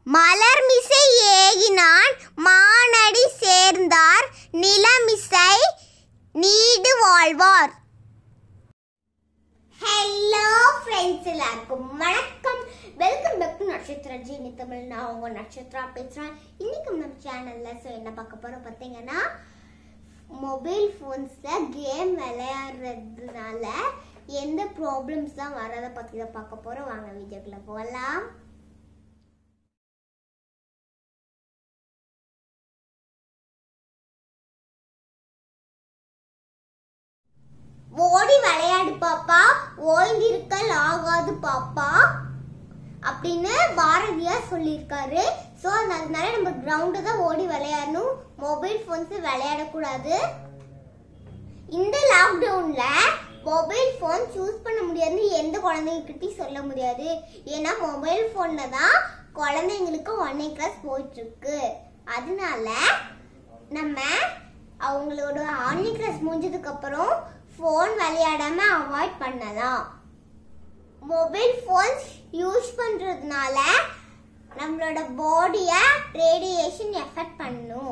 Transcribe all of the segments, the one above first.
மலர்மிசை ஏகினான் மானடி சேர்ந்தார் நிலமிசை நீடு வாழ்வார் ஹலோ ஃப்ரெண்ட்ஸ் எல்லாருக்கும் வணக்கம் வெல்கம் பேக் டு நட்சத்திர ஜீனி தமிழ் நான் உங்க நட்சத்திரா பேசுறேன் இன்னைக்கு நம்ம சேனல்ல ஸோ என்ன பார்க்க போறோம் பார்த்தீங்கன்னா மொபைல் ஃபோன்ஸ்ல கேம் விளையாடுறதுனால எந்த ப்ராப்ளம்ஸ் தான் வரதை பத்தி தான் பார்க்க போறோம் வாங்க வீடியோக்குள்ள போகலாம் ஓடி விளையாடு பாப்பா ஓய்ந்திருக்கல் ஆகாது பாப்பா அப்படின்னு பாரதியார் சொல்லியிருக்காரு ஸோ அதனால நம்ம கிரவுண்டு தான் ஓடி விளையாடணும் மொபைல் ஃபோன்ஸ் விளையாடக்கூடாது இந்த லாக்டவுன்ல மொபைல் ஃபோன் சூஸ் பண்ண முடியாதுன்னு எந்த குழந்தைங்கிட்டையும் சொல்ல முடியாது ஏன்னா மொபைல் ஃபோன்ல தான் குழந்தைங்களுக்கு ஒன்னே கிளாஸ் போயிட்டு இருக்கு அதனால நம்ம அவங்களோட ஆன்லைன் கிளாஸ் முடிஞ்சதுக்கு அப்புறம் ஃபோன் விளையாடாம அவாய்ட் பண்ணலாம் மொபைல் ஃபோன்ஸ் யூஸ் பண்றதுனால நம்மளோட பாடிய ரேடியேஷன் எஃபெக்ட் பண்ணும்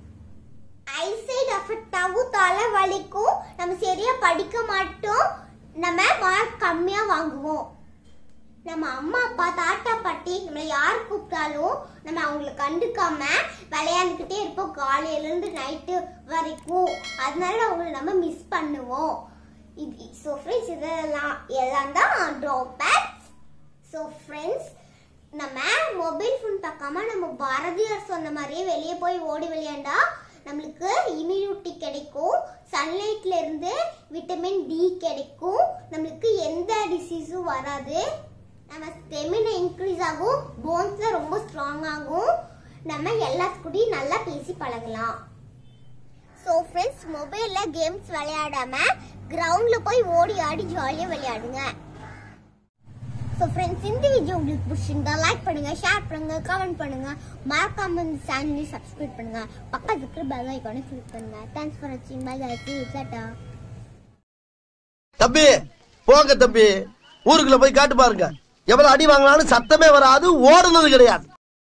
ஐசைட் எஃபெக்ட் ஆகும் தலை வலிக்கும் நம்ம சரியா படிக்க மாட்டோம் நம்ம மார்க் கம்மியா வாங்குவோம் நம்ம அம்மா அப்பா தாத்தா பாட்டி நம்மளை யார் கூப்பிட்டாலும் நம்ம அவங்கள கண்டுக்காம விளையாண்டுக்கிட்டே இருப்போம் காலையில இருந்து நைட்டு வரைக்கும் அதனால அவங்கள நம்ம மிஸ் பண்ணுவோம் இது ஸோ ஃப்ரெண்ட்ஸ் இதெல்லாம் எல்லாம் தான் ட்ராபேக்ஸ் ஸோ ஃப்ரெண்ட்ஸ் நம்ம மொபைல் ஃபோன் பார்க்காம நம்ம பாரதியார் சொன்ன மாதிரியே வெளியே போய் ஓடி விளையாண்டா நம்மளுக்கு இம்யூனிட்டி கிடைக்கும் சன்லைட்ல இருந்து விட்டமின் டி கிடைக்கும் நம்மளுக்கு எந்த டிசீஸும் வராது நம்ம ஸ்டெமினா இன்க்ரீஸ் ஆகும் போன்ஸ்ல ரொம்ப ஸ்ட்ராங் ஆகும் நம்ம எல்லாத்துக்கூடயும் நல்லா பேசி பழகலாம் ஸோ ஃப்ரெண்ட்ஸ் மொபைலில் கேம்ஸ் விளையாடாம கிரவுண்டில் போய் ஓடி ஆடி ஜாலியாக விளையாடுங்க ஸோ ஃப்ரெண்ட்ஸ் இந்த வீடியோ உங்களுக்கு பிடிச்சிருந்தா லைக் பண்ணுங்க ஷேர் பண்ணுங்க கமெண்ட் பண்ணுங்க மறக்காம இந்த சேனலை சப்ஸ்கிரைப் பண்ணுங்க பக்கத்துல இருக்கிற பெல் ஐக்கானை கிளிக் பண்ணுங்க தேங்க்ஸ் ஃபார் வாட்சிங் பை guys டாடா தம்பி போங்க தம்பி ஊருக்குள்ள போய் காட்டு பாருங்க எவ்வளவு அடி வாங்கினாலும் சத்தமே வராது ஓடுனது கிடையாது